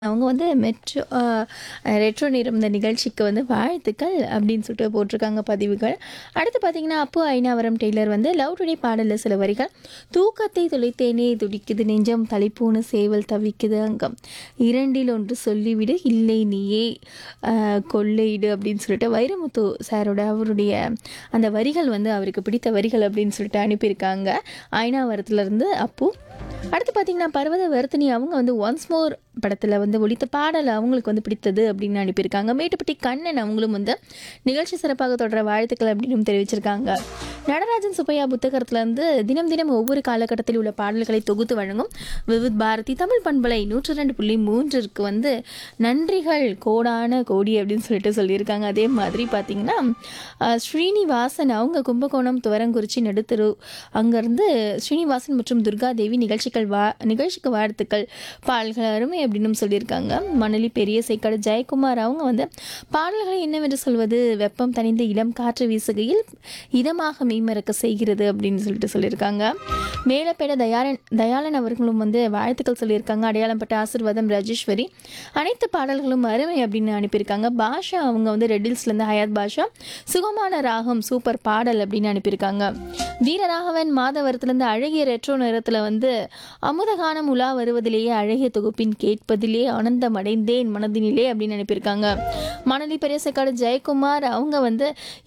அவங்க வந்து மெட்ரோ அ ரெட்ரோ நேரம் இந்த நிகழ்ச்சிக்கு வந்து வாழ்த்துக்கள் அப்படின்னு சொல்லிட்டு போட்டிருக்காங்க பதிவுகள். அடுத்து பார்த்தீங்கன்னா, அப்பு ஐனாவரம் டெய்லர் வந்து லவ் டுடே பாடல்ல சில வரிகள். "தூக்கத்தை தொலைத்தேனே துடிக்குது நெஞ்சம் தலைப்பூன சேவல் தவிக்குது அங்கம். இரண்டில் ஒன்று சொல்லிவிடு இல்லை நீயே அ கொள்ளையிடு" அப்படின்னு சொல்லிட்டு வைரமுத்து சாரோட அவருடைய அந்த வரிகள் வந்து அவருக்கு பிடித்த வரிகள் அப்படின்னு சொல்லிட்டு அனுப்பியிருக்காங்க. ஐனாவரத்துலேருந்து அப்பு. அடுத்து பார்த்தீங்கன்னா, பர்வத வர்த்தினி அவங்க வந்து ஒன்ஸ் மோர் படத்துல வந்து ஒலித்த பாடல் அவங்களுக்கு வந்து பிடித்தது அப்படின்னு அனுப்பியிருக்காங்க. மேட்டுப்பட்டி கண்ணன் அவங்களும் வந்து நிகழ்ச்சி சிறப்பாக தொடர வாழ்த்துக்கள் அப்படின்னும் தெரிவிச்சிருக்காங்க. நடராஜன் சுப்பையா புத்தகத்திலேருந்து தினம் தினம் ஒவ்வொரு காலகட்டத்தில் உள்ள பாடல்களை தொகுத்து வழங்கும் விவித் பாரதி தமிழ் பண்பலை 102.3ற்கு வந்து நன்றிகள் கோடான கோடி அப்படின்னு சொல்லிட்டு சொல்லியிருக்காங்க. அதே மாதிரி பார்த்தீங்கன்னா, அ ஸ்ரீனிவாசன் அவங்க கும்பகோணம் துவரங்குறிச்சி நடுத்தெரு அங்கேருந்து ஸ்ரீனிவாசன் மற்றும் துர்காதேவி நிகழ்ச்சிகள் வா நிகழ்ச்சிக்கு வாழ்த்துக்கள் பாடல்கள் அருமை அப்படின்னும் சொல்லியிருக்காங்க. மணலி பெரிய சேக்காடு ஜெயக்குமார் அவங்க வந்து பாடல்களை என்னவென்று சொல்வது வெப்பம் தணிந்த இளம் காற்று வீசுகையில் இதமாக மெய்மறக்க செய்கிறது அப்படின்னு சொல்லிட்டு சொல்லியிருக்காங்க. மேலப்பேட தயாளன் தயாளன் அவர்களும் வந்து வாழ்த்துக்கள் சொல்லியிருக்காங்க. அடையாளம்பட்ட ஆசீர்வாதம் ராஜேஸ்வரி அனைத்து பாடல்களும் அருமை அப்படின்னு அனுப்பியிருக்காங்க. பாஷா அவங்க வந்து ரெட்டில்ஸ்லேருந்து ஹயாத் பாஷா சுகமான ராகம் சூப்பர் பாடல் அப்படின்னு அனுப்பியிருக்காங்க. வீரராகவன் மாதவரத்துலேருந்து அழகிய ரெட்ரோ நேரத்தில் வந்து அமுதகானம் உலா வருவதிலேயே அழகிய தொகுப்பின் கேட்பதிலே ஆனந்தம் அடைந்தேன் மனதினிலே அப்படின்னு அனுப்பியிருக்காங்க. மணலி பெரியசக்காடு ஜெயக்குமார் அவங்க வந்து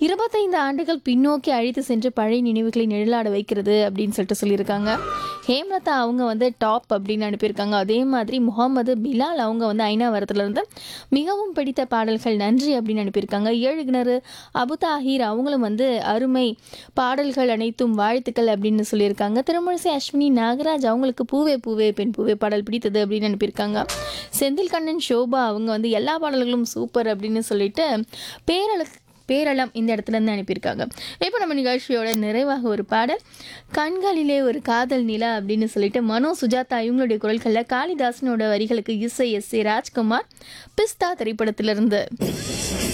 25 ஆண்டுகள் பின்னோக்கி அழைத்து சென்று பழைய நினைவுகளை நிழலாட வைக்கிறது அப்படின்னு சொல்லிட்டு சொல்லியிருக்காங்க. ஹேம்லதா அவங்க வந்து டாப் அப்படின்னு அனுப்பியிருக்காங்க. அதே மாதிரி முகமது பிலால் அவங்க வந்து ஐனாவரத்துலேருந்து மிகவும் பிடித்த பாடல்கள் நன்றி அப்படின்னு அனுப்பியிருக்காங்க. ஏழு கிணறு அபுதாஹிர் அவங்களும் வந்து அருமை பாடல்கள் அனைத்தும் வாழ்த்துக்கள் அப்படின்னு சொல்லியிருக்காங்க. திருமுழிசை அஸ்வினி நாகராஜ் அவங்களுக்கு பூவே பூவே பெண் பூவே பாடல் பிடித்தது அப்படின்னு அனுப்பியிருக்காங்க. செந்தில்கண்ணன் ஷோபா அவங்க வந்து எல்லா பாடல்களும் சூப்பர் அப்படின்னு சொல்லிட்டு பேரழ பேரளம் இந்த இடத்துலேருந்து அனுப்பியிருக்காங்க. இப்போ நம்ம நிகழ்ச்சியோட நிறைவாக ஒரு பாடல் கண்களிலே ஒரு காதல் நிலா அப்படின்னு சொல்லிட்டு மனோ சுஜாதா இவங்களுடைய குரல்களில் காளிதாசனோட வரிகளுக்கு இசை எஸ் ஏ ராஜ்குமார் பிஸ்தா திரைப்படத்திலிருந்து